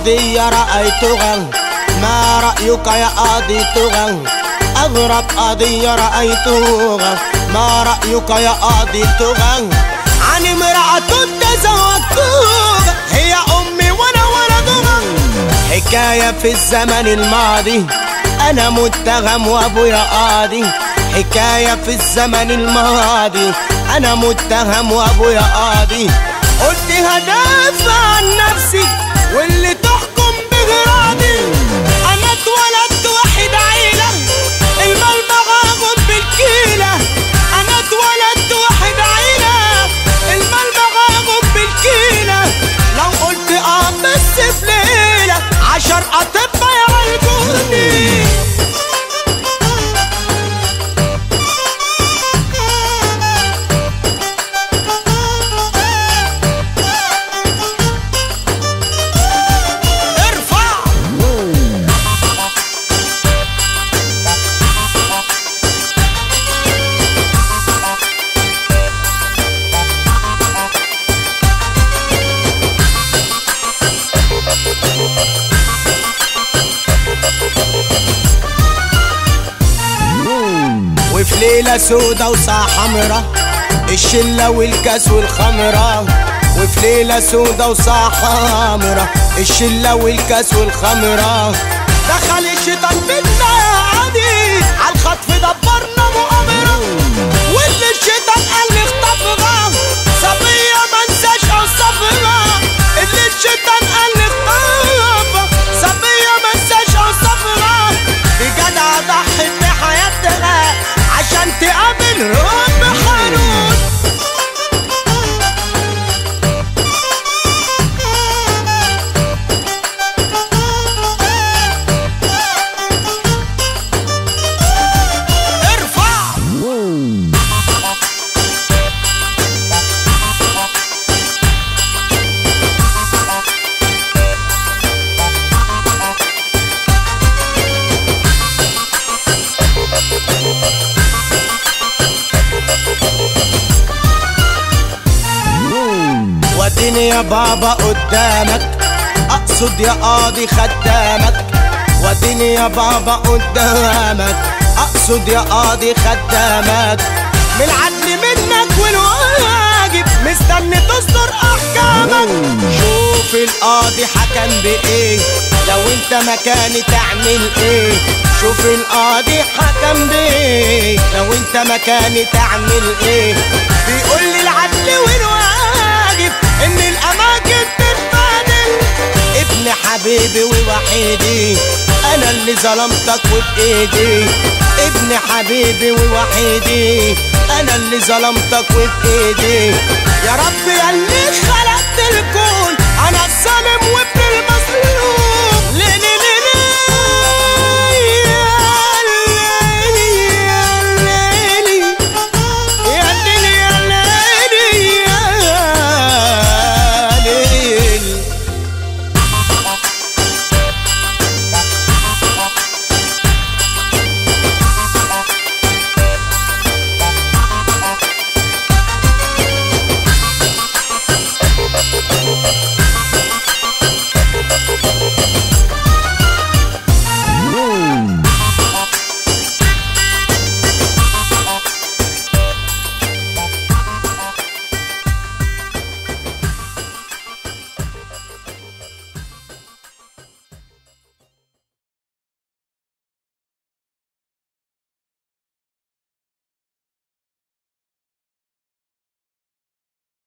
قضية رأيتها ما رأيك يا قاضي تغى أغرب قضية رأيتها ما رأيك يا قاضي تغى عن امرأة تزوجتها هي أمي وأنا ولدها حكاية في الزمن الماضي أنا متهم وأبويا قاضي حكاية في الزمن الماضي أنا متهم وأبويا قاضي قلت هدافع عن نفسي واللي تحكم به راضي أنا اتولدت واحد عيلة المال معاهم بالكيلة أنا اتولدت واحد عيلة المال معاهم بالكيلة لو قلت اه بس في ليلة عشر أطباء يعالجوني ارفع وفي ليلة سودا وساعة حمرا الشلة والكاس والخمرة وفي ليلة سودا وساعة حمرا الشلة والكاس والخمرة دخل الشيطان بينا يا عادي عالخطف دبرنا مؤامرة واللي الشيطان قال لي اخطفها صبية منساش اوصفها اللي الشيطان قال لي اخطفها صبية منساش اوصفها دي جدع ضحت بحياتها عشان تقابل رب حنون ارفع وديني يا بابا قدامك اقصد يا قاضي خدامك وديني يا بابا قدامك اقصد يا قاضي خدامك من العدل منك والواجب مستني تصدر احكامك شوف القاضي حكم بايه لو انت مكاني تعمل ايه شوف القاضي حكم بايه لو انت مكاني تعمل ايه بيقول لي العدل والواجب ان الاماكن تتبادل ابن حبيبي ووحيدي انا اللي ظلمتك وبايدي ابن حبيبي ووحيدي انا اللي ظلمتك وبايدي يا رب يا اللي خلقت الكون انا الظالم وب